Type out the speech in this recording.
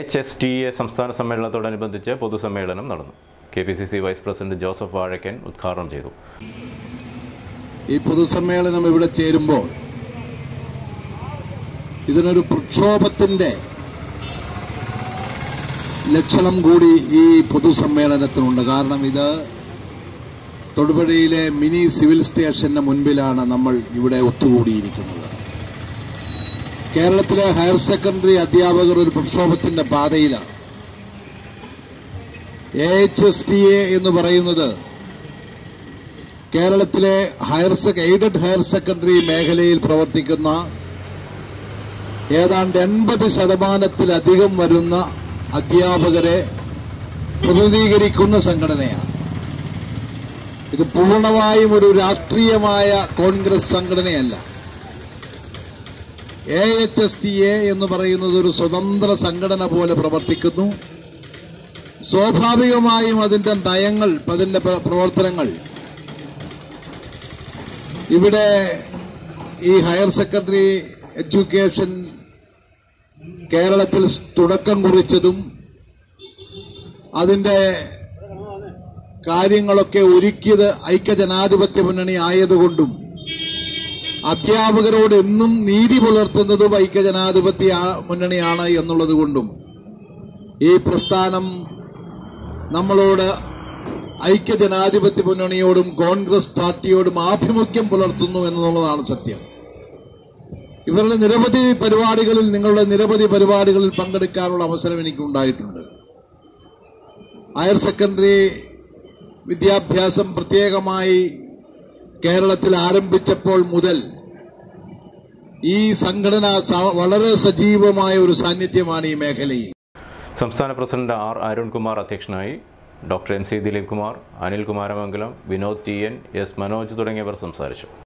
H S T A സംസ്ഥാന സമ്മേളനത്തോടനുബന്ധിച്ച് പൊതുസമ്മേളനം നടന്നു K P C C vice president Joseph Vazhakkan ഉദ്ഘാടനം ചെയ്തു ഈ പൊതുസമ്മേളനം ഇവിടെ ചേരുമ്പോൾ ഇതിനൊരു പ്രക്ഷോഭത്തിന്റെ ലക്ഷണം കൂടി ഈ പൊതുസമ്മേളനത്തിനുണ്ട് കാരണം ഇത് തൊടുപുഴയിലെ മിനി സിവിൽ സ്റ്റേഷന് മുൻപിലാണ് നമ്മൾ ഇവിടെ ഒത്തുകൂടിയിരിക്കുന്നത് കേരളത്തിലെ ഹയർ സെക്കൻഡറി അധ്യാപകർ ഒരു പ്രക്ഷോഭത്തിന്റെ പാതയിലാണ് A H S T A എന്ന് പറയുന്നത് കേരളത്തിലെ ഹയർ സെ- എയ്ഡഡ് ഹയർ സെക്കൻഡറി മേഖലയിൽ പ്രവർത്തിക്കുന്ന ഏതാണ്ട് എൺപത് ശതമാനത്തിലധികം വരുന്ന അധ്യാപകരെ പ്രതിനിധീകരിക്കുന്ന സംഘടനയാണ് ഇത് പൂർണ്ണമായും ഒരു രാഷ്ട്രീയമായ കോൺഗ്രസ് സംഘടനയല്ല A H S T A എന്ന് പറയുന്നത് ഒരു സ്വതന്ത്ര സംഘടന പോലെ പ്രവർത്തിക്കുന്നു സ്വാഭാവികമായും അതിന്റെ നയങ്ങൾ അതിന്റെ പ്ര- പ്രവർത്തനങ്ങൾ ഇവിടെ ഈ ഹയർ സെക്കൻഡറി എഡ്യൂക്കേഷൻ കേരളത്തിൽ തുടക്കം കുറിച്ചതും അതിന്റെ കാര്യങ്ങളൊക്കെ ഒരുക്കിയത് ഐക്യജനാധിപത്യ മുന്നണി ആയതുകൊണ്ടും അധ്യാപകരോട് എന്നും നീതി പുലർത്തുന്നതും ഐക്യജനാധിപത്യ ആ- മുന്നണിയാണ് എന്നുള്ളത് കൊണ്ടും ഈ പ്രസ്ഥാനം നമ്മളോട് ഐക്യജനാധിപത്യ മുന്നണിയോടും കോൺഗ്രസ് പാർട്ടിയോടും ആഭിമുഖ്യം പുലർത്തുന്നു എന്നുള്ളതാണ് സത്യം ഇവരുടെ നിരവധി പരിപാടികളിൽ നിങ്ങളുടെ നിരവധി പരിപാടികളിൽ പങ്കെടുക്കാനുള്ള അവസരം എനിക്ക് ഉണ്ടായിട്ടുണ്ട് ഹയർ സെക്കൻഡറി വിദ്യാഭ്യാസം പ്രത്യേകമായി കേരളത്തിൽ ആരംഭിച്ചപ്പോൾ മുതൽ ഈ സംഘടന സ- വളരെ സജീവമായ ഒരു സാന്നിധ്യമാണ് ഈ മേഖലയിൽ സംസ്ഥാന പ്രസിഡന്റ് ആർ അരുൺകുമാർ അധ്യക്ഷനായി doctor M C Dileep Kumar Anil Kumaramangalam Vinod T N S Manoj തുടങ്ങിയവർ സംസാരിച്ചു